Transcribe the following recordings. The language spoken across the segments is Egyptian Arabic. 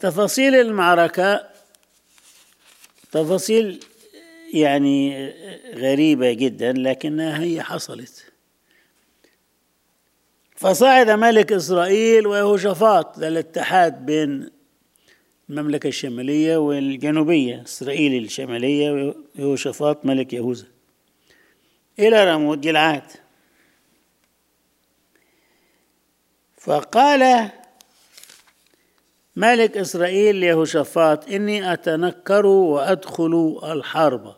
تفاصيل المعركة تفاصيل يعني غريبة جدا لكنها هي حصلت فصعد ملك إسرائيل ويهوشافاط ده الاتحاد بين المملكة الشمالية والجنوبية إسرائيل الشمالية ويهوشافاط ملك يهوذا إلى رموت جلعاد فقال ملك إسرائيل ليهوشافاط إني أتنكر وأدخل الحرب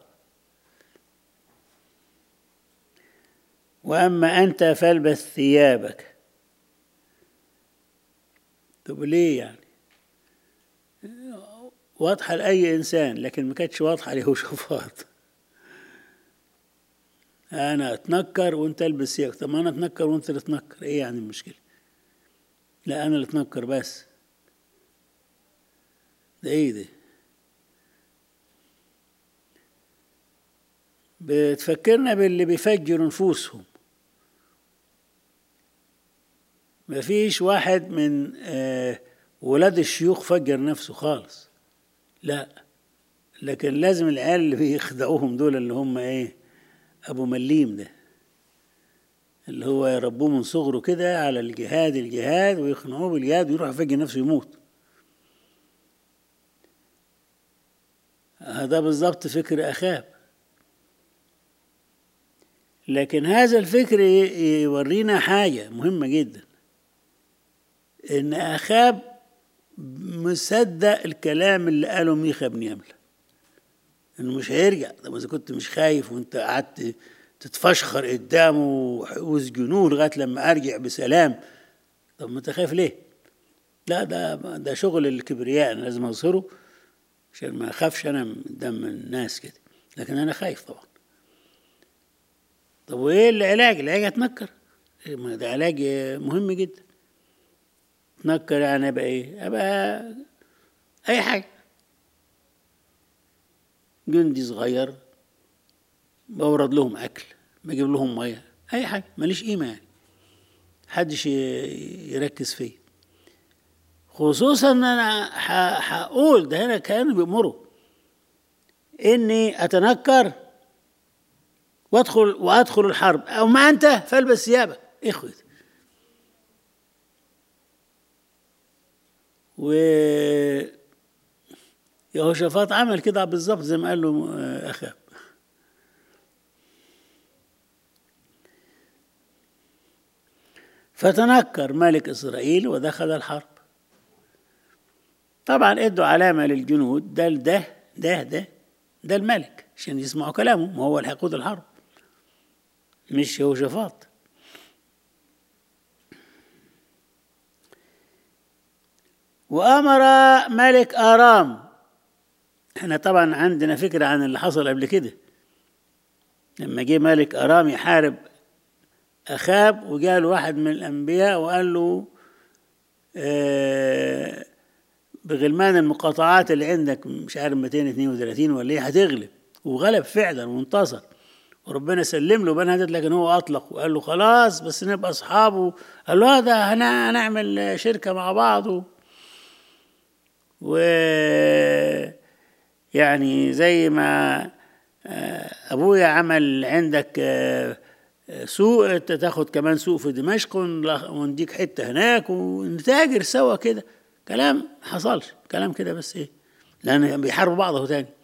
وأما أنت فالبس ثيابك طب ليه يعني واضحة لأي إنسان لكن ما كانتش واضحة ليهوشافاط أنا أتنكر وأنت ألبس ثيابك طب ما أنا أتنكر وأنت اللي تنكر إيه يعني المشكلة لا أنا اللي أتنكر بس ده ايه ده بتفكرنا باللي بيفجروا نفوسهم مفيش واحد من آه ولاد الشيوخ فجر نفسه خالص لا لكن لازم العيال اللي بيخدعوهم دول اللي هم ايه ابو مليم ده اللي هو يربوه من صغره كده على الجهاد الجهاد ويقنعوه بالجهاد ويروح يفجر نفسه يموت هذا بالضبط فكر أخاب لكن هذا الفكر يورينا حاجة مهمة جدا إن أخاب مصدق الكلام اللي قاله ميخا بن يملة إنه مش هيرجع طب إذا كنت مش خايف وأنت قعدت تتفشخر قدامه وسجنوه لغاية لما أرجع بسلام طب ما أنت خايف ليه؟ لا ده ده شغل الكبرياء أنا لازم أظهره عشان ما اخافش انا قدام الناس كده لكن انا خايف طبعا طب وايه العلاج العلاج اتنكر ما ده علاج مهم جدا اتنكر يعني ابقى ايه ابقى اي حاجه جندي صغير بورد لهم اكل بجيب لهم ميه اي حاجه ماليش قيمه يعني محدش يركز فيا خصوصا ان انا هقول ده هنا كانوا بيأمروا اني اتنكر وادخل وادخل الحرب او ما انت فالبس ثيابك اخوة و يهوشافاط عمل كده بالظبط زي ما قال له اخاب فتنكر ملك اسرائيل ودخل الحرب طبعا ادوا علامه للجنود ده ده ده ده ده الملك عشان يسمعوا كلامه ما هو اللي هيقود الحرب مش يهوشافاط وامر ملك ارام احنا طبعا عندنا فكره عن اللي حصل قبل كده لما جه ملك ارام يحارب اخاب وجاء واحد من الانبياء وقال له آه بغلمان المقاطعات اللي عندك مش عارف 232 ولا ايه هتغلب وغلب فعلا وانتصر وربنا سلم له بنهدت لكن هو اطلق وقال له خلاص بس نبقى اصحابه قال له هذا هنعمل شركه مع بعض و يعني زي ما ابويا عمل عندك سوق انت تاخد كمان سوق في دمشق ونديك حته هناك ونتاجر سوا كده كلام حصلش كلام كده بس ايه لان بيحاربوا بعض اهو تاني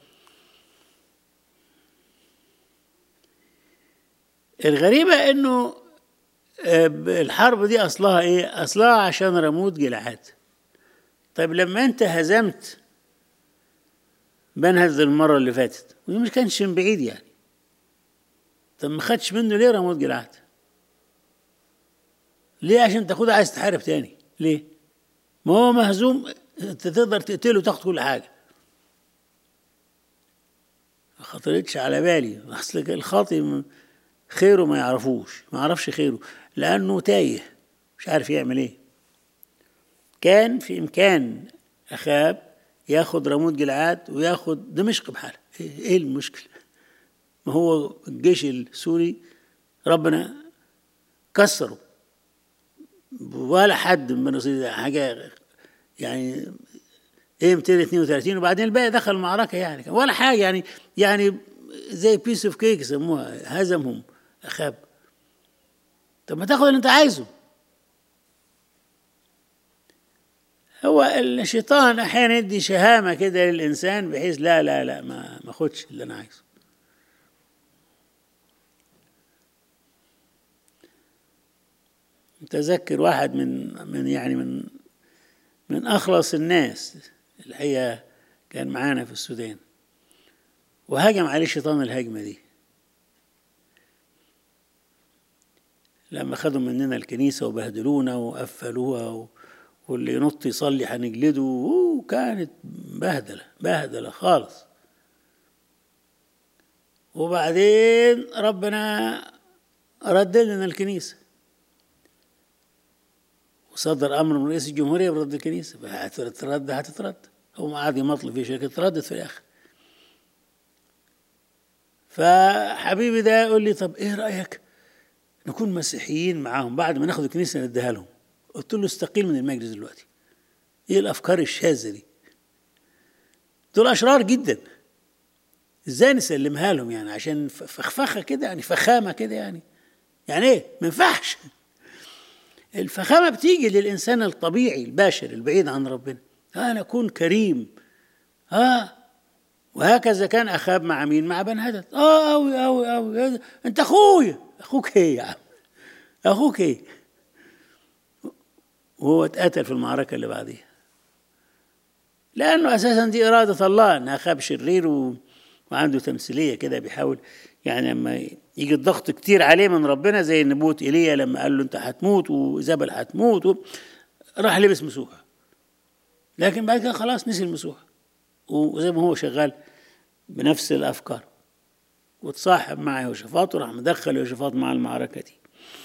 الغريبة انه الحرب دي اصلها ايه اصلها عشان رموت جلعاد طيب لما انت هزمت بنهز المرة اللي فاتت ودي مش كانش من بعيد يعني طب ما خدش منه ليه رموت جلعاد ليه عشان تاخدها عايز تحارب تاني ليه ما هو مهزوم انت تقدر تقتله وتاخد كل حاجه ما خطرتش على بالي اصل الخاطي خيره ما يعرفوش ما يعرفش خيره لانه تايه مش عارف يعمل ايه كان في امكان اخاب ياخد رموت جلعاد وياخد دمشق بحالها ايه المشكله ما هو الجيش السوري ربنا كسره ولا حد من حاجه يعني ايه 232 وبعدين الباقي دخل المعركه يعني ولا حاجه يعني يعني زي بيس اوف كيك يسموها هزمهم اخاب طب ما تاخد اللي انت عايزه هو الشيطان احيانا يدي شهامه كده للانسان بحيث لا لا لا ما ما اخدش اللي انا عايزه متذكر واحد من من يعني من من اخلص الناس الحقيقه كان معانا في السودان وهاجم عليه الشيطان الهجمه دي لما خدوا مننا الكنيسه وبهدلونا وقفلوها و... واللي ينط يصلي هنجلده وكانت بهدله بهدله خالص وبعدين ربنا رد لنا الكنيسه وصدر امر من رئيس الجمهوريه برد الكنيسه هتترد هتترد هو قعد يمطل في شركه ردت في الاخر فحبيبي ده يقول لي طب ايه رايك نكون مسيحيين معاهم بعد ما ناخد الكنيسه نديها لهم قلت له استقيل من المجلس دلوقتي ايه الافكار الشاذه دي دول اشرار جدا ازاي نسلمها لهم يعني عشان فخفخه كده يعني فخامه كده يعني يعني ايه ما ينفعش الفخامه بتيجي للانسان الطبيعي الباشر البعيد عن ربنا انا اكون كريم ها وهكذا كان اخاب مع مين مع بن هدد اه اوي اوي اوي انت اخويا اخوك ايه يا عم اخوك ايه وهو اتقتل في المعركه اللي بعديها لانه اساسا دي اراده الله ان اخاب شرير و... وعنده تمثيليه كده بيحاول يعني لما يجي الضغط كتير عليه من ربنا زي نبوة ايليا لما قال له انت هتموت وزبل هتموت و... راح لبس مسوحه لكن بعد كده خلاص نسي المسوحه وزي ما هو شغال بنفس الافكار وتصاحب مع يهوشافاط وراح مدخل يهوشافاط مع المعركه دي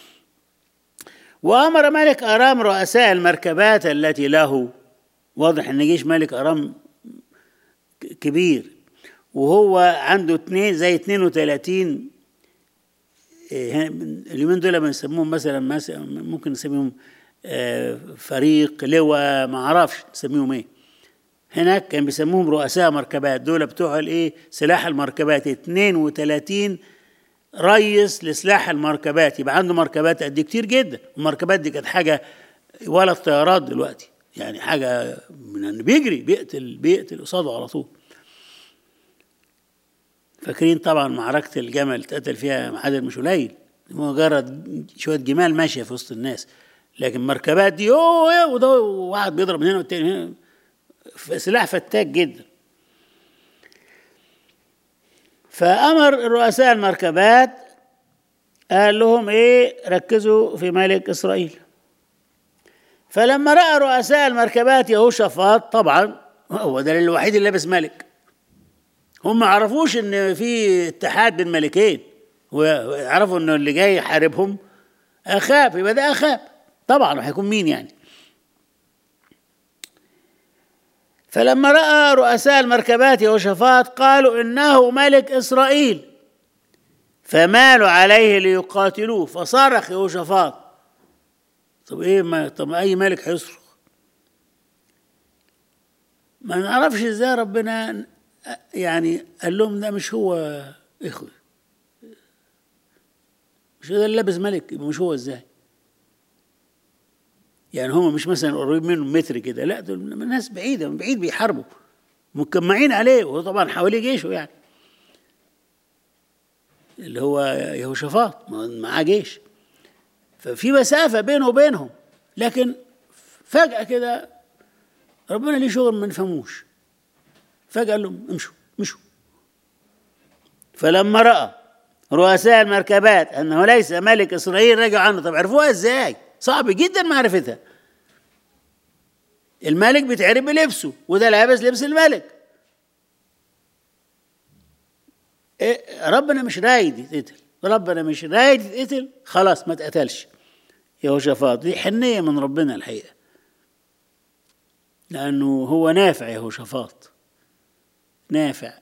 وامر ملك ارام رؤساء المركبات التي له واضح ان جيش ملك ارام كبير وهو عنده اثنين زي 32 اليومين دول بنسموهم مثلا مثلا ممكن نسميهم فريق لواء ما اعرفش نسميهم ايه هناك كان بيسموهم رؤساء مركبات دول بتوع الايه سلاح المركبات 32 ريس لسلاح المركبات يبقى عنده مركبات قد كتير جدا المركبات دي كانت حاجه ولا الطيارات دلوقتي يعني حاجه من بيجري بيقتل بيقتل قصاده على طول فاكرين طبعا معركة الجمل اتقتل فيها عدد مش قليل مجرد شوية جمال ماشية في وسط الناس لكن مركبات دي اوه وده واحد بيضرب من هنا والتاني هنا سلاح فتاك جدا فأمر رؤساء المركبات قال لهم ايه ركزوا في ملك إسرائيل فلما رأى رؤساء المركبات يهوشافاط طبعا هو ده الوحيد اللي لابس ملك هم ما عرفوش ان في اتحاد بين ملكين ويعرفوا ان اللي جاي يحاربهم اخاب يبقى ده اخاب طبعا هيكون مين يعني فلما راى رؤساء المركبات يهوشافاط قالوا انه ملك اسرائيل فمالوا عليه ليقاتلوه فصرخ يهوشافاط طب ايه ما طب اي ملك هيصرخ ما نعرفش ازاي ربنا يعني قال لهم ده مش هو اخوي مش هو ده اللي لابس ملك يبقى مش هو ازاي يعني هم مش مثلا قريب منه متر كده لا دول من ناس بعيدة من بعيد بيحاربوا مجمعين عليه وهو طبعا حواليه جيشه يعني اللي هو يهوشافاط معاه جيش ففي مسافة بينه وبينهم لكن فجأة كده ربنا ليه شغل ما نفهموش فجأة قال لهم امشوا امشوا فلما رأى رؤساء المركبات أنه ليس ملك إسرائيل رجعوا عنه طب عرفوها إزاي؟ صعب جدا معرفتها الملك بيتعرف بلبسه وده لابس لبس الملك إيه ربنا مش رايد يتقتل ربنا مش رايد يتقتل خلاص ما اتقتلش يهوشافاط دي حنية من ربنا الحقيقة لأنه هو نافع يهوشافاط نافع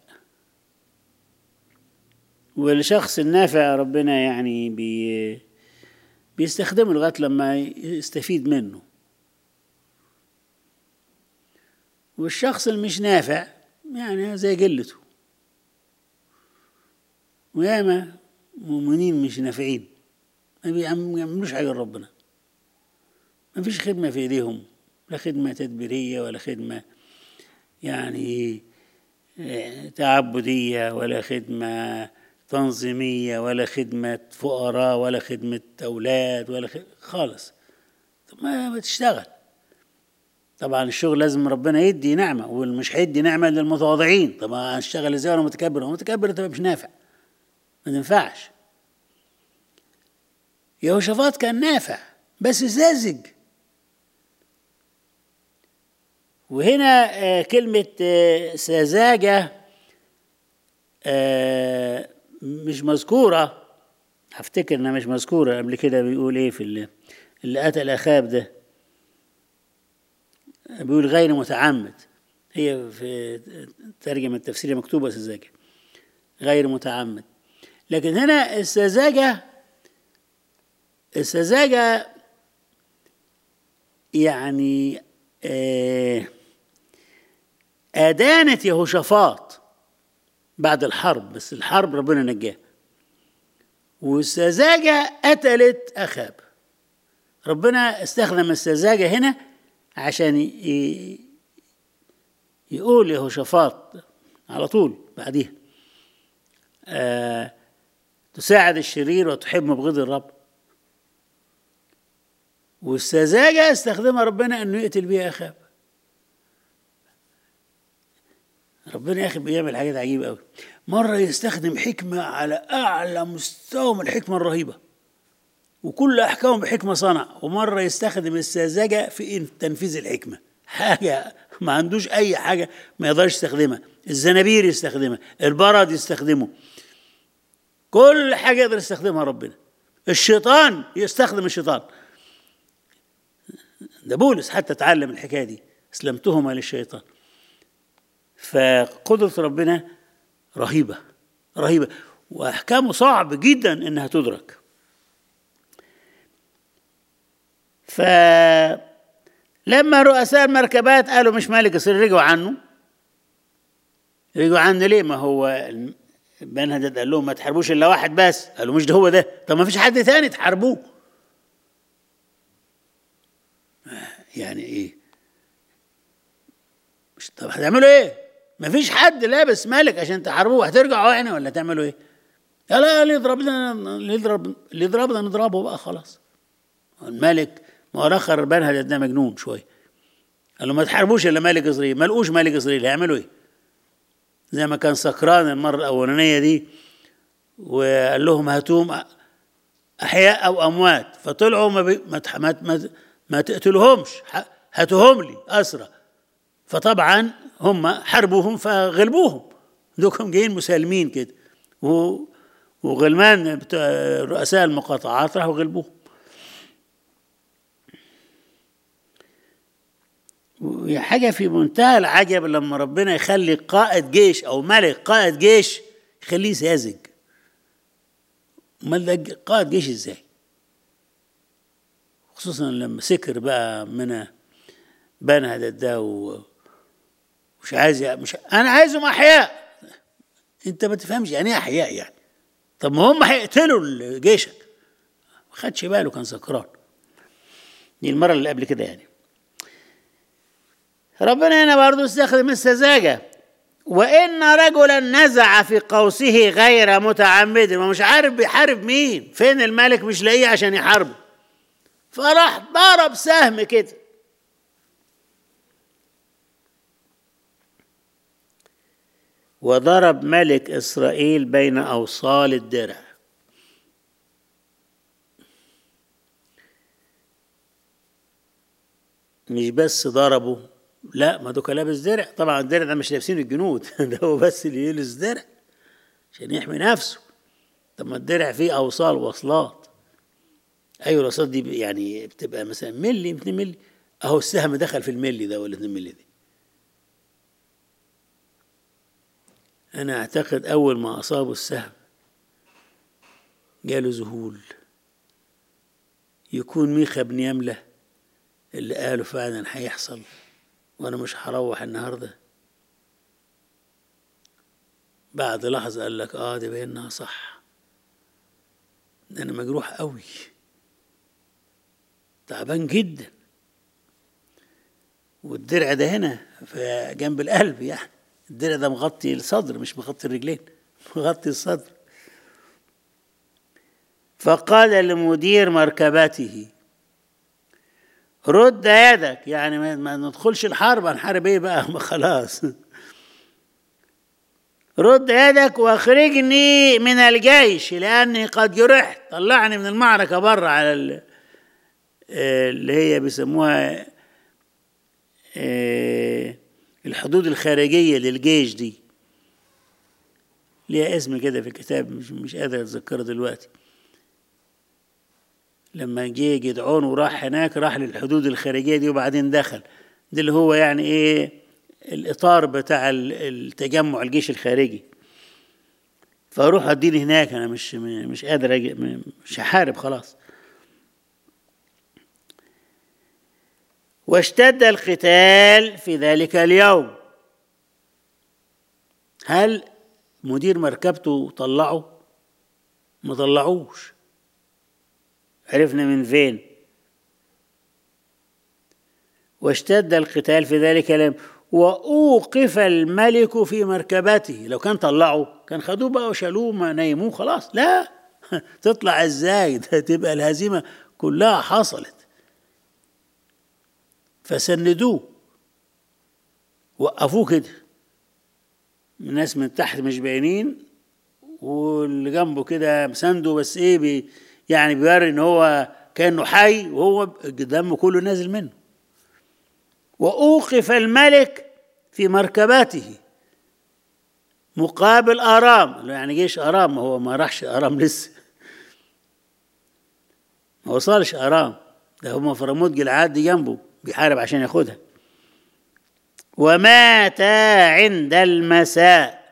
والشخص النافع ربنا يعني بي بيستخدمه لغاية لما يستفيد منه والشخص اللي مش نافع يعني زي قلته وياما مؤمنين مش نافعين ما بيعملوش حاجة لربنا ما فيش خدمة في ايديهم لا خدمة تدبيرية ولا خدمة يعني تعبدية ولا خدمة تنظيمية ولا خدمة فقراء ولا خدمة أولاد ولا خدمة خالص طب ما تشتغل طبعا الشغل لازم ربنا يدي نعمة والمش هيدي نعمة للمتواضعين طب هشتغل ازاي وانا متكبر وانا متكبر تبقى مش نافع ما تنفعش يهوشافاط كان نافع بس ساذج وهنا كلمة سذاجة مش مذكورة هفتكر انها مش مذكورة قبل كده بيقول ايه في اللي, اللي قتل اخاب ده بيقول غير متعمد هي في ترجمة التفسير مكتوبة سذاجة غير متعمد لكن هنا السذاجة السذاجة يعني آه أدانت يهوشافاط بعد الحرب بس الحرب ربنا نجاه والسذاجة قتلت أخاب ربنا استخدم السذاجة هنا عشان يقول يهوشافاط على طول بعديها آه تساعد الشرير وتحب مبغض الرب والسذاجة استخدمها ربنا انه يقتل بيها اخاب ربنا يا اخي بيعمل حاجات عجيبه قوي مره يستخدم حكمه على اعلى مستوى من الحكمه الرهيبه وكل احكامه بحكمه صنع ومره يستخدم السذاجه في تنفيذ الحكمه حاجه ما عندوش اي حاجه ما يقدرش يستخدمها الزنابير يستخدمها البرد يستخدمه كل حاجه يقدر يستخدمها ربنا الشيطان يستخدم الشيطان ده بولس حتى اتعلم الحكايه دي اسلمتهما للشيطان فقدرة ربنا رهيبة رهيبة وأحكامه صعب جدا إنها تدرك فلما رؤساء المركبات قالوا مش مالك يصير رجعوا عنه رجعوا عنه ليه ما هو بن هدد قال لهم ما تحاربوش الا واحد بس قالوا مش ده هو ده طب ما فيش حد ثاني تحاربوه يعني ايه مش طب هتعملوا ايه ما فيش حد لابس ملك عشان تحاربوه هترجعوا يعني ولا تعملوا ايه لا لا اللي يضربنا اللي يضرب اللي يضربنا نضربه بقى خلاص الملك ما هو الاخر بن هدد ده مجنون شويه قال له ما تحاربوش الا ملك اسرائيل ما لقوش ملك اسرائيل هيعملوا ايه زي ما كان سكران المره الاولانيه دي وقال لهم هاتوهم احياء او اموات فطلعوا ما بي ما ما, ما, ما تقتلهمش هاتوهم لي اسرى فطبعا هم حربوهم فغلبوهم دوكم جايين مسالمين كده وغلمان بتوع رؤساء المقاطعات راحوا غلبوهم حاجة في منتهى العجب لما ربنا يخلي قائد جيش أو ملك قائد جيش يخليه ساذج امال ده قائد جيش ازاي خصوصا لما سكر بقى من بنى هدد ده ومش عايز مش انا عايزهم احياء انت ما تفهمش يعني ايه احياء يعني طب ما هم هيقتلوا جيشك ما خدش باله كان سكران دي المره اللي قبل كده يعني ربنا هنا برضه استخدم السذاجه وإن رجلا نزع في قوسه غير متعمد ومش عارف بيحارب مين فين الملك مش لاقيه عشان يحاربه فراح ضرب سهم كده وضرب ملك إسرائيل بين أوصال الدرع مش بس ضربه لا ما دوكا لابس درع طبعا الدرع ده مش لابسين الجنود ده هو بس اللي يلبس درع عشان يحمي نفسه طب ما الدرع فيه اوصال وصلات ايوه الوصلات دي يعني بتبقى مثلا ملي 2 ملي اهو السهم دخل في الملي ده ولا 2 ملي دي انا اعتقد اول ما اصابه السهم جاله ذهول يكون ميخا بن يمله اللي قاله فعلا هيحصل وانا مش هروح النهارده بعد لحظة قال لك اه دي بينها صح ده انا مجروح قوي تعبان جدا والدرع ده هنا في جنب القلب يعني الدرع ده مغطي الصدر مش مغطي الرجلين مغطي الصدر فقال لمدير مركبته رد يدك يعني ما, ما ندخلش الحرب هنحارب ايه بقى ما خلاص رد يدك واخرجني من الجيش لاني قد جرحت طلعني من المعركه بره على ال- اللي هي بيسموها آه، الحدود الخارجيه للجيش دي ليها اسم كده في الكتاب مش, مش قادر اتذكره دلوقتي لما جه جدعون وراح هناك راح للحدود الخارجيه دي وبعدين دخل ده اللي هو يعني ايه الاطار بتاع ال- التجمع الجيش الخارجي فاروح اديني هناك انا مش مش قادر أجي مش هحارب خلاص واشتد القتال في ذلك اليوم هل مدير مركبته طلعه ما طلعوش عرفنا من فين واشتد القتال في ذلك اليوم وأوقف الملك في مركبته لو كان طلعه كان خدوه بقى وشالوه ما نيموه خلاص لا تطلع ازاي ده تبقى الهزيمة كلها حصلت فسندوه وقفوه كده الناس من تحت مش باينين واللي جنبه كده مسنده بس ايه بي يعني بيوري ان هو كانه حي وهو دمه كله نازل منه واوقف الملك في مركبته مقابل ارام يعني جيش ارام هو ما راحش ارام لسه ما وصلش ارام ده هم في رموت جلعاد دي جنبه بيحارب عشان ياخدها ومات عند المساء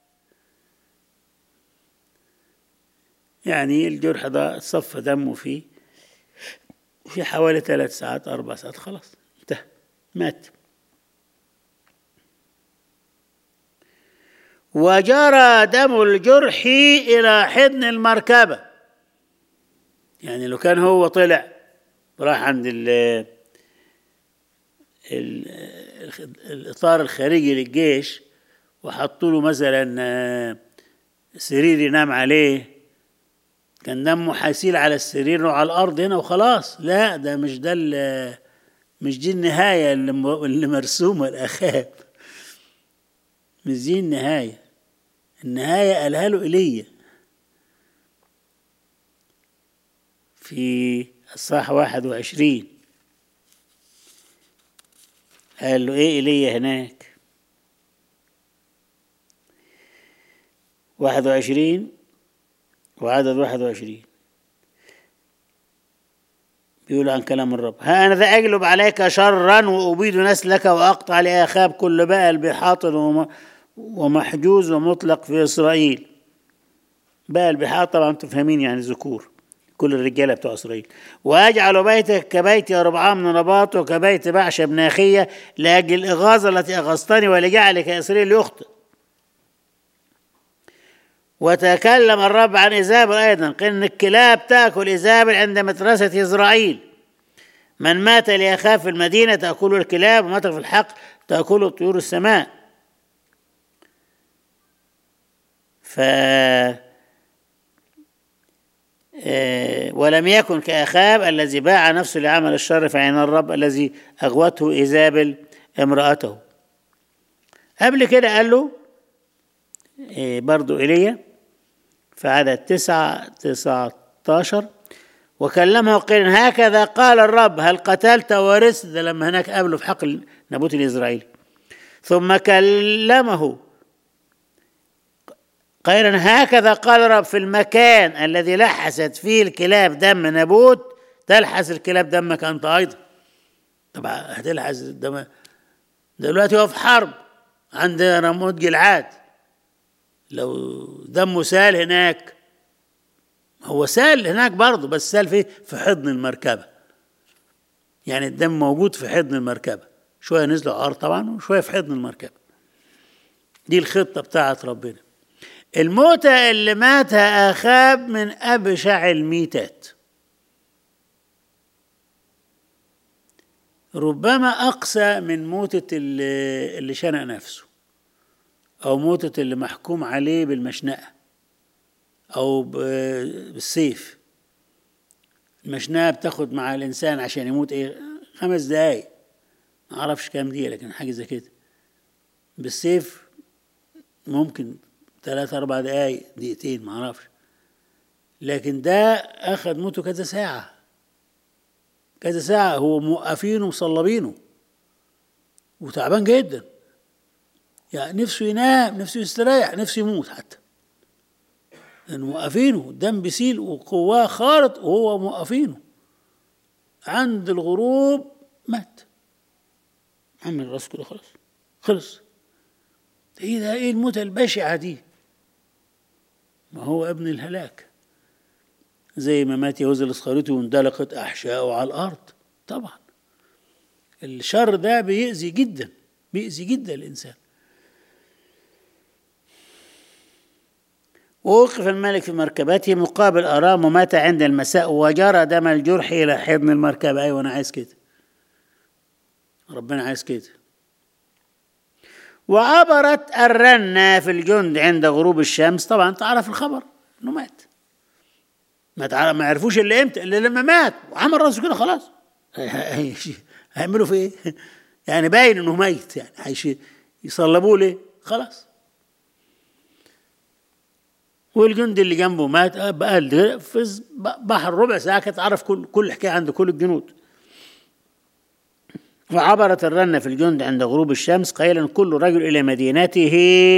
يعني الجرح ده صف دمه فيه في حوالي ثلاث ساعات أربع ساعات خلاص انتهى مات وجرى دم الجرح إلى حضن المركبة يعني لو كان هو طلع راح عند ال ال الإطار الخارجي للجيش وحطوا له مثلا سرير ينام عليه كان دمه حيسيل على السرير وعلى الارض هنا وخلاص لا ده مش ده مش دي النهايه اللي, اللي مرسومه الاخاب مش دي النهايه النهايه قالها له ايليا في الصح واحد وعشرين قال له ايه ايليا هناك واحد وعشرين وعدد واحد وعشرين بيقول عن كلام الرب ها أنا ذا أجلب عليك شرا وأبيد نسلك وأقطع لأخاب كل بائل بحاطل ومحجوز ومطلق في إسرائيل بائل بحاط طبعا أنتم فاهمين يعني ذكور كل الرجالة بتوع إسرائيل وأجعل بيتك كبيت ربعام من نباط وكبيت بعشة بن أخية لأجل الإغاظة التي أغصتني ولجعلك إسرائيل يخطئ وتكلم الرب عن إيزابل أيضا قال إن الكلاب تأكل إيزابل عند مدرسة إسرائيل من مات ليخاف في المدينة تأكله الكلاب ومات في الحق تأكله طيور السماء ف ولم يكن كأخاب الذي باع نفسه لعمل الشر في عين الرب الذي أغوته إيزابل امرأته قبل كده قال له برضو إيليا في عدد تسعة تسعة عشر وكلمه قيل هكذا قال الرب هل قتلت ورثت ده لما هناك قابله في حقل نابوت الإسرائيلي ثم كلمه قيلا هكذا قال الرب في المكان الذي لحست فيه الكلاب دم نابوت تلحس الكلاب دمك أنت أيضا طبعا هتلحس الدم دلوقتي هو في حرب عند رموت جلعاد لو دمه سال هناك هو سال هناك برضه بس سال فيه في حضن المركبة يعني الدم موجود في حضن المركبة شوية نزلوا عار طبعا وشوية في حضن المركبة دي الخطة بتاعت ربنا الموتة اللي ماتها أخاب من أبشع الميتات ربما أقسى من موتة اللي, اللي شنق نفسه أو موتة اللي محكوم عليه بالمشنقة أو بالسيف المشنقة بتاخد مع الإنسان عشان يموت إيه خمس دقايق ما أعرفش كام دقيقة لكن حاجة زي كده بالسيف ممكن ثلاثة أربع دقايق دقيقتين ما أعرفش لكن ده أخذ موته كذا ساعة كذا ساعة هو موقفينه ومصلبينه وتعبان جدا يعني نفسه ينام نفسه يستريح نفسه يموت حتى لأنه موقفينه الدم بيسيل وقواه خارط وهو موقفينه عند الغروب مات عمل راسه كده خلاص خلص ايه ده ايه الموتة البشعة دي ما هو ابن الهلاك زي ما مات يهوذا الاسخريطي واندلقت احشائه على الارض طبعا الشر ده بيأذي جدا بيأذي جدا الانسان ووقف الملك في مركبته مقابل أرام ومات عند المساء وجرى دم الجرح إلى حضن المركبة أيوة أنا عايز كده ربنا عايز كده وعبرت الرنة في الجند عند غروب الشمس طبعا تعرف الخبر انه مات ما تعرف ما عرفوش الا امتى الا لما مات وعمل راسه كده خلاص هيعملوا في ايه؟ يعني باين انه ميت يعني هيش يصلبوه ليه؟ خلاص والجندي اللي جنبه مات بقى في بحر ربع ساعه كانت عرف كل كل حكايه عند كل الجنود وعبرت الرنة في الجند عند غروب الشمس قائلا كل رجل إلى مدينته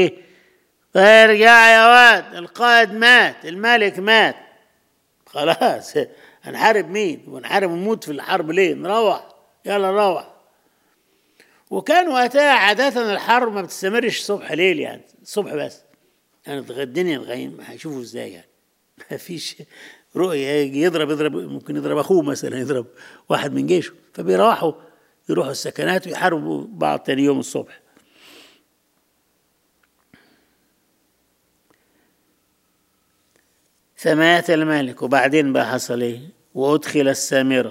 ارجع يا واد القائد مات الملك مات خلاص هنحارب مين ونحارب ونموت في الحرب ليه نروح يلا نروح وكان وقتها عادة الحرب ما بتستمرش صبح ليل يعني الصبح بس يعني الدنيا الغيم هيشوفوا ازاي يعني ما فيش رؤية يضرب يضرب ممكن يضرب أخوه مثلا يضرب واحد من جيشه فبيروحوا يروحوا السكنات ويحاربوا بعض تاني يوم الصبح فمات الملك وبعدين بقى حصل ايه وادخل السامره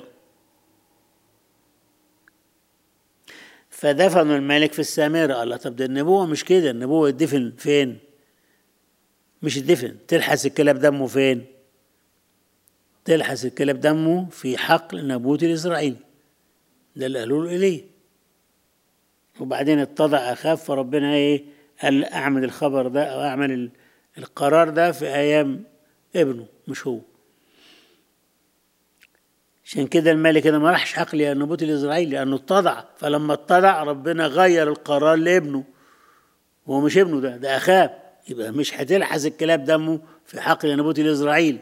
فدفنوا الملك في السامره الله طب ده النبوه مش كده النبوه يدفن فين مش الدفن تلحس الكلاب دمه فين تلحس الكلاب دمه في حقل نابوت الاسرائيلي ده اللي قالوا له إليه وبعدين اتضع أخاف فربنا إيه قال أعمل الخبر ده أو أعمل القرار ده في أيام ابنه مش هو عشان كده الملك ده ما راحش حقل يا نبوت الإسرائيلي لأنه اتضع فلما اتضع ربنا غير القرار لابنه هو مش ابنه ده ده أخاب يبقى مش هتلحس الكلاب دمه في حقل نبوت الإسرائيلي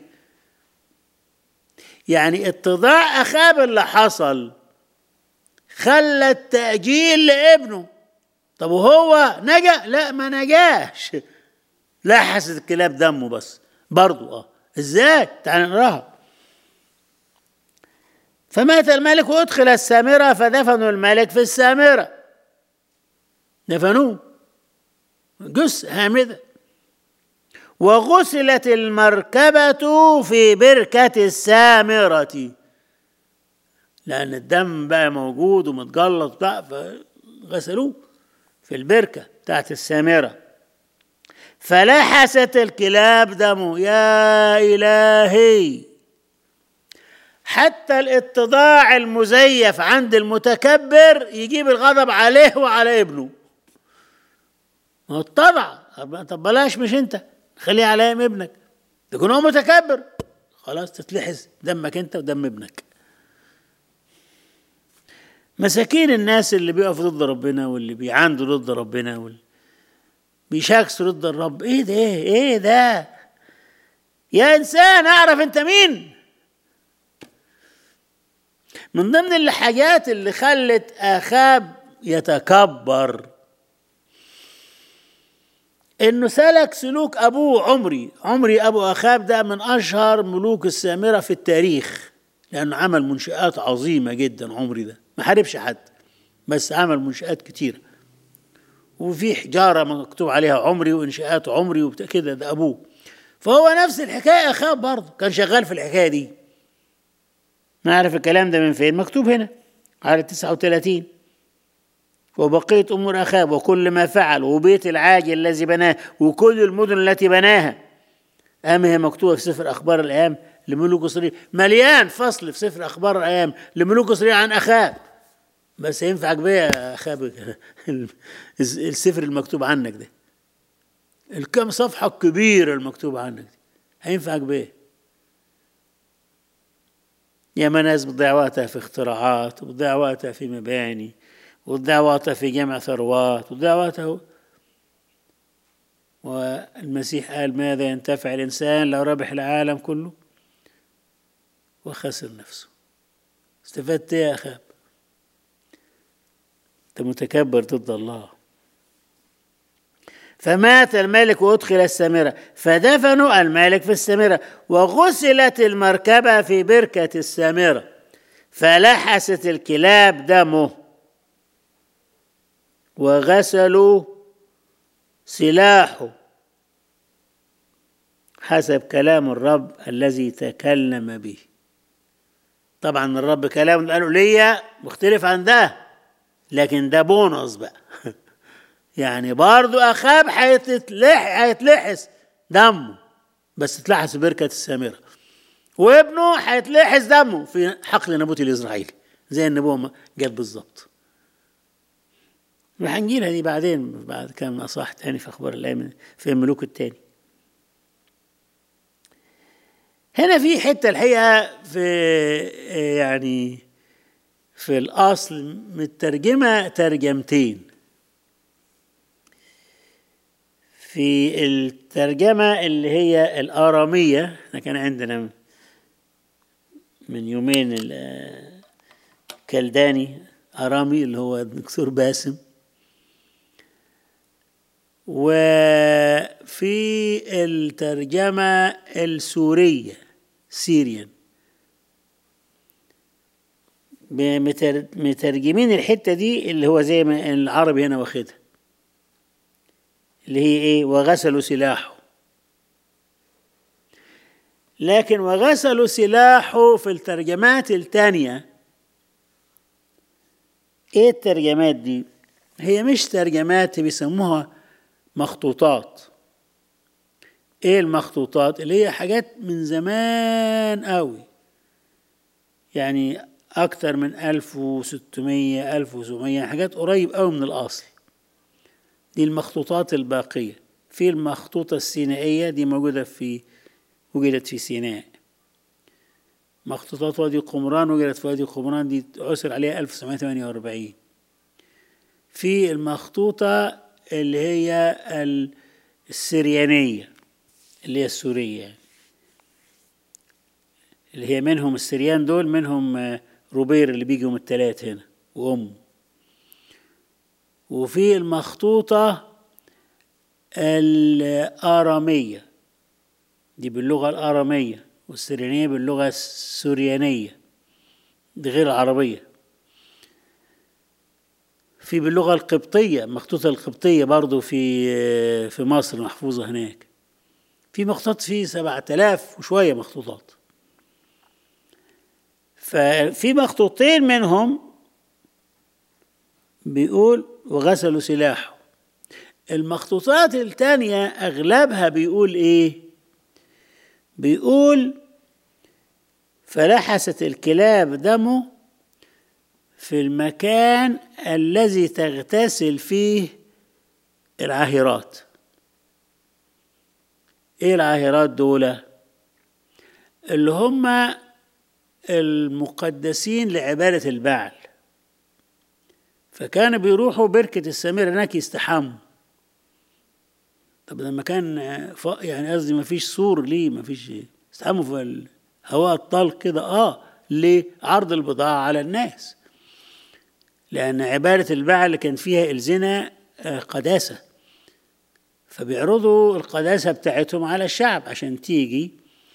يعني اتضاع أخاب اللي حصل خلى التأجيل لابنه طب وهو نجا لا ما نجاش لحست الكلاب دمه بس برضو اه ازاي تعال نقراها فمات الملك وادخل السامرة فدفنوا الملك في السامرة دفنوه جثة هامدة وغسلت المركبة في بركة السامرة لأن الدم بقى موجود ومتجلط بقى فغسلوه في البركة بتاعت السامرة فلحست الكلاب دمه يا إلهي حتى الاتضاع المزيف عند المتكبر يجيب الغضب عليه وعلى ابنه ما هو اتضع طب بلاش مش انت خليه على ابنك تكون هو متكبر خلاص تتلحس دمك انت ودم ابنك مساكين الناس اللي بيقفوا ضد ربنا واللي بيعاندوا ضد ربنا واللي بيشاكسوا ضد الرب ايه ده ايه ده يا انسان اعرف انت مين من ضمن الحاجات اللي خلت اخاب يتكبر انه سلك سلوك ابوه عمري عمري ابو اخاب ده من اشهر ملوك السامره في التاريخ لانه عمل منشآت عظيمه جدا عمري ده ما حاربش حد بس عمل منشآت كتيرة وفي حجارة مكتوب عليها عمري وإنشاءات عمري وبتاع كده ده أبوه فهو نفس الحكاية خاب برضه كان شغال في الحكاية دي نعرف الكلام ده من فين مكتوب هنا على 39 وبقية أمور أخاب وكل ما فعل وبيت العاجل الذي بناه وكل المدن التي بناها أما هي مكتوبة في سفر أخبار الأيام لملوك إسرائيل مليان فصل في سفر أخبار الأيام لملوك إسرائيل عن أخاب بس ينفعك بيه يا أخاب السفر المكتوب عنك ده الكم صفحة كبيرة المكتوب عنك دي هينفعك بيه يا ناس بتضيع وقتها في اختراعات وبتضيع وقتها في مباني وتضيع وقتها في جمع ثروات وتضيع وقتها والمسيح قال ماذا ينتفع الإنسان لو ربح العالم كله وخسر نفسه استفدت ايه يا أخاب أنت متكبر ضد الله فمات الملك وأدخل السامرة فدفنوا الملك في السامرة وغسلت المركبة في بركة السامرة فلحست الكلاب دمه وغسلوا سلاحه حسب كلام الرب الذي تكلم به طبعا الرب كلام قالوا ليا مختلف عن ده لكن ده بونص بقى يعني برضو أخاب هيتلح هيتلحس دمه بس اتلحس في بركة السامرة وابنه هيتلحس دمه في حقل نبوت الإسرائيلي زي النبوة قال بالظبط وهنجيلها دي بعدين بعد كام أصح تاني في أخبار الأيام في الملوك التاني هنا في حتة الحقيقة في يعني في الأصل مترجمة ترجمتين في الترجمة اللي هي الآرامية احنا كان عندنا من يومين الكلداني آرامي اللي هو الدكتور باسم وفي الترجمة السورية سيريان مترجمين الحتة دي اللي هو زي ما العربي هنا واخدها اللي هي ايه وغسلوا سلاحه لكن وغسلوا سلاحه في الترجمات الثانية ايه الترجمات دي هي مش ترجمات بيسموها مخطوطات ايه المخطوطات اللي هي حاجات من زمان قوي يعني اكتر من 1600 1700 حاجات قريب قوي من الاصل دي المخطوطات الباقية في المخطوطة السينائية دي موجودة في وجدت في سيناء مخطوطات وادي قمران وجدت في وادي قمران دي عثر عليها 1948 في المخطوطة اللي هي السريانية اللي هي السورية يعني. اللي هي منهم السريان دول منهم روبير اللي بيجي يوم التلات هنا وأمه وفي المخطوطة الآرامية دي باللغة الآرامية والسريانية باللغة السوريانية دي غير العربية في باللغة القبطية المخطوطة القبطية برضو في في مصر محفوظة هناك في مخطوطات في سبعة آلاف وشوية مخطوطات ففي مخطوطين منهم بيقول وغسلوا سلاحه المخطوطات التانية أغلبها بيقول إيه بيقول فلحست الكلاب دمه في المكان الذي تغتسل فيه العاهرات ايه العاهرات دول اللي هم المقدسين لعبادة البعل فكانوا بيروحوا بركة السمير هناك يستحموا طب لما كان يعني قصدي ما فيش سور ليه ما فيش يستحموا في الهواء الطلق كده اه لعرض البضاعة على الناس لأن عبادة البعل كان فيها الزنا قداسة فبيعرضوا القداسة بتاعتهم على الشعب عشان تيجي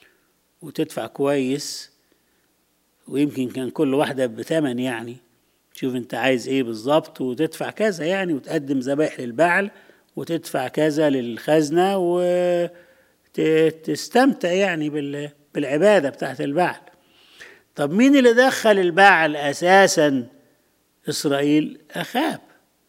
وتدفع كويس ويمكن كان كل واحدة بثمن يعني تشوف انت عايز ايه بالظبط وتدفع كذا يعني وتقدم ذبائح للبعل وتدفع كذا للخزنة وتستمتع يعني بال- بالعبادة بتاعت البعل طب مين اللي دخل البعل أساسا إسرائيل أخاب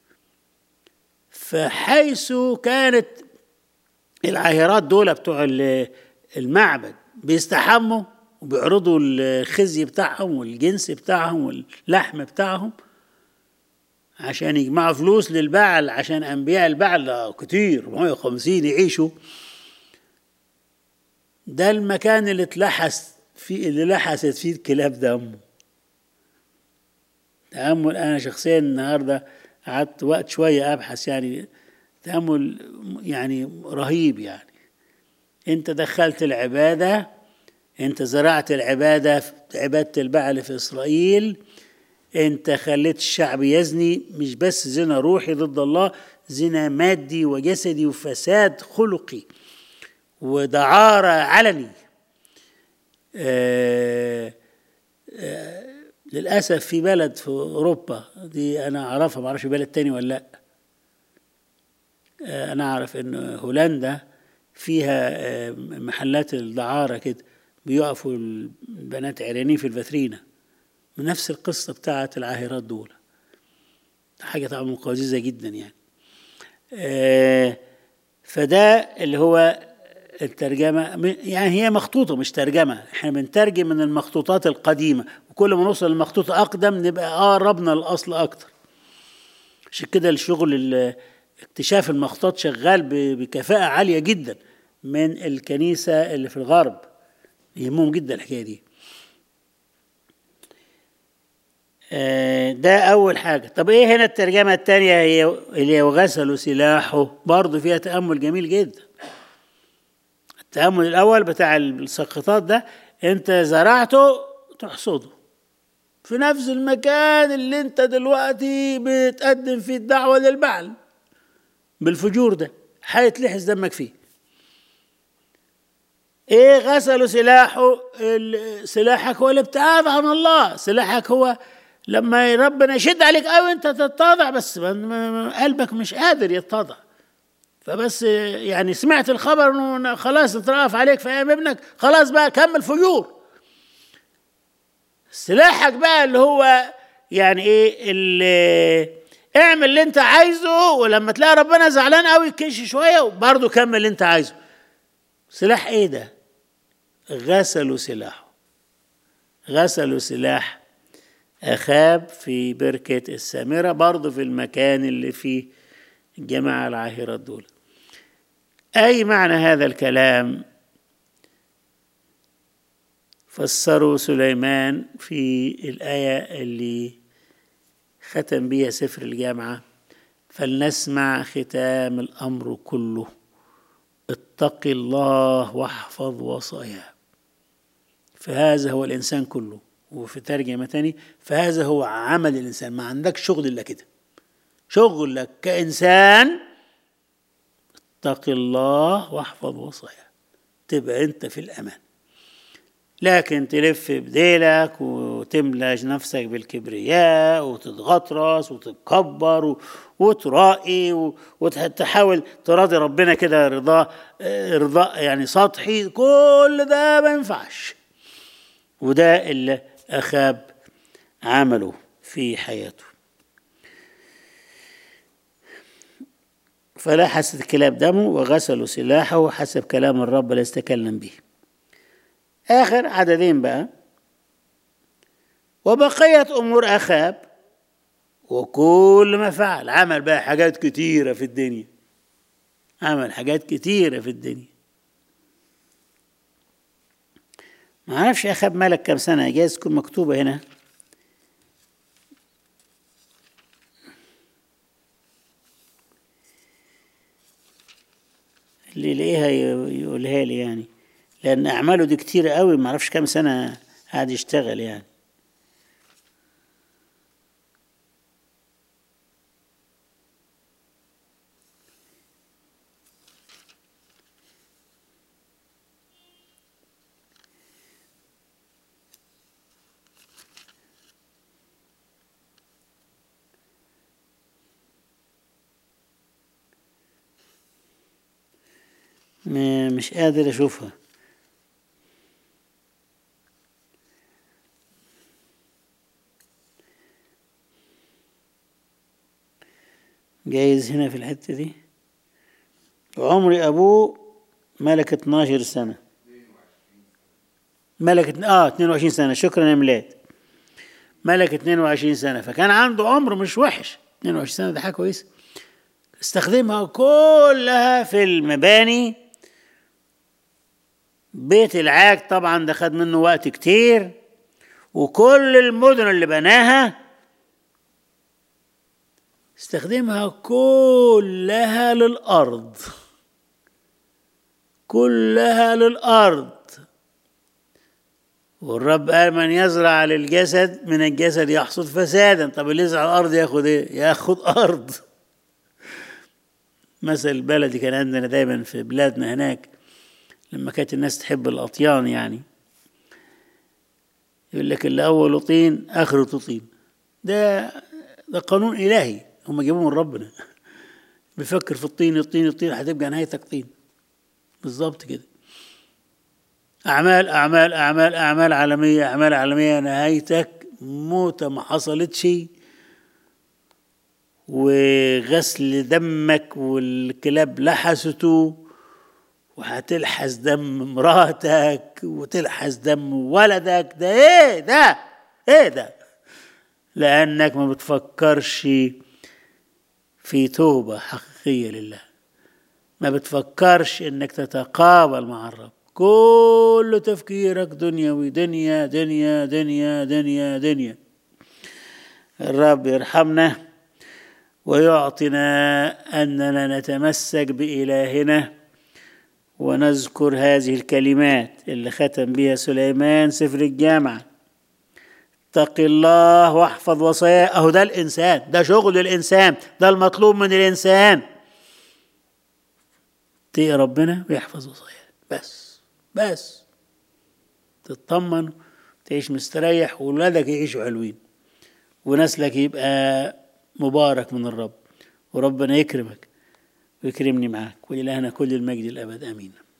فحيث كانت العاهرات دول بتوع ال- المعبد بيستحموا وبيعرضوا الخزي بتاعهم والجنس بتاعهم واللحم بتاعهم عشان يجمعوا فلوس للبعل عشان انبياء البعل ده كتير 150 يعيشوا ده المكان اللي اتلحس فيه اللي لحست فيه الكلاب دمه تأمل أنا شخصيا النهاردة قعدت وقت شوية أبحث يعني تأمل يعني رهيب يعني أنت دخلت العبادة أنت زرعت العبادة في عبادة البعل في إسرائيل أنت خليت الشعب يزني مش بس زنا روحي ضد الله زنا مادي وجسدي وفساد خلقي ودعارة علني آه آه للأسف في بلد في أوروبا دي أنا أعرفها معرفش بلد تاني ولا لأ آه أنا أعرف إن هولندا فيها آه محلات الدعارة كده بيقفوا البنات عريانين في الفاترينا من نفس القصة بتاعت العاهرات دول حاجة طبعا مقززة جدا يعني آه فده اللي هو الترجمة يعني هي مخطوطة مش ترجمة احنا بنترجم من المخطوطات القديمة وكل ما نوصل لمخطوط أقدم نبقى قربنا الأصل أكتر عشان كده الشغل اكتشاف المخطوطات شغال بكفاءة عالية جدا من الكنيسة اللي في الغرب يهمهم جدا الحكاية دي ده أول حاجة طب إيه هنا الترجمة الثانية هي اللي وغسلوا سلاحه برضه فيها تأمل جميل جدا التأمل الأول بتاع السقطات ده أنت زرعته تحصده في نفس المكان اللي أنت دلوقتي بتقدم فيه الدعوة للبعل بالفجور ده هيتلحس دمك فيه ايه غسلوا سلاحه سلاحك هو الابتعاد عن الله سلاحك هو لما ربنا يشد عليك قوي انت تتضع بس قلبك مش قادر يتضع فبس يعني سمعت الخبر انه خلاص اترأف عليك في ايام ابنك خلاص بقى كمل فجور سلاحك بقى اللي هو يعني ايه اللي اعمل اللي انت عايزه ولما تلاقي ربنا زعلان قوي كش شويه وبرضه كمل اللي انت عايزه سلاح ايه ده غسلوا سلاحه غسلوا سلاح أخاب في بركة السامرة برضه في المكان اللي فيه الجماعة العاهرة دول أي معنى هذا الكلام فسروا سليمان في الآية اللي ختم بها سفر الجامعة فلنسمع ختام الأمر كله اتق الله واحفظ وصاياه فهذا هو الإنسان كله وفي ترجمة تاني فهذا هو عمل الإنسان ما عندك شغل إلا كده شغلك كإنسان اتق الله واحفظ وصاياه تبقى أنت في الأمان لكن تلف بديلك وتملى نفسك بالكبرياء وتتغطرس وتتكبر وترائي وتحاول تراضي ربنا كده رضا رضا يعني سطحي كل ده ما ينفعش وده اللي أخاب عمله في حياته فلحست الكلاب دمه وغسلوا سلاحه حسب كلام الرب الذي تكلم به آخر عددين بقى وبقيت أمور أخاب وكل ما فعل عمل بقى حاجات كتيرة في الدنيا عمل حاجات كتيرة في الدنيا ما اعرفش أخاب مالك كم سنة جايز تكون مكتوبة هنا اللي يلاقيها يقولها لي يعني لأن أعماله دي كتير قوي ما أعرفش كام سنة قاعد يشتغل يعني م- مش قادر اشوفها جايز هنا في الحتة دي عمر أبوه ملك 12 سنة ملك اه 22 سنة شكرا يا ميلاد ملك 22 سنة فكان عنده عمر مش وحش 22 سنة ده حاجة كويسة استخدمها كلها في المباني بيت العاج طبعا ده خد منه وقت كتير وكل المدن اللي بناها استخدمها كلها للأرض كلها للأرض والرب قال من يزرع للجسد من الجسد يحصد فسادا طب اللي يزرع الأرض ياخد ايه ياخد أرض مثل بلدي كان عندنا دايما في بلادنا هناك لما كانت الناس تحب الأطيان يعني يقول لك اللي أوله طين آخره طين ده ده قانون إلهي هم جابوه من ربنا بيفكر في الطين الطين الطين هتبقى نهايتك طين بالظبط كده أعمال أعمال أعمال أعمال عالمية أعمال عالمية نهايتك موتة ما حصلتش وغسل دمك والكلاب لحسته وهتلحس دم مراتك وتلحس دم ولدك ده ايه ده ايه ده لانك ما بتفكرش في توبه حقيقيه لله ما بتفكرش انك تتقابل مع الرب كل تفكيرك دنيوي دنيا دنيا دنيا دنيا دنيا الرب يرحمنا ويعطنا اننا نتمسك بالهنا ونذكر هذه الكلمات اللي ختم بها سليمان سفر الجامعه اتق الله واحفظ وصاياه اهو ده الانسان ده شغل الانسان ده المطلوب من الانسان تقي ربنا ويحفظ وصاياه بس بس تطمن تعيش مستريح وولادك يعيشوا حلوين ونسلك يبقى مبارك من الرب وربنا يكرمك ويكرمني معاك ولإلهنا كل المجد الأبد آمين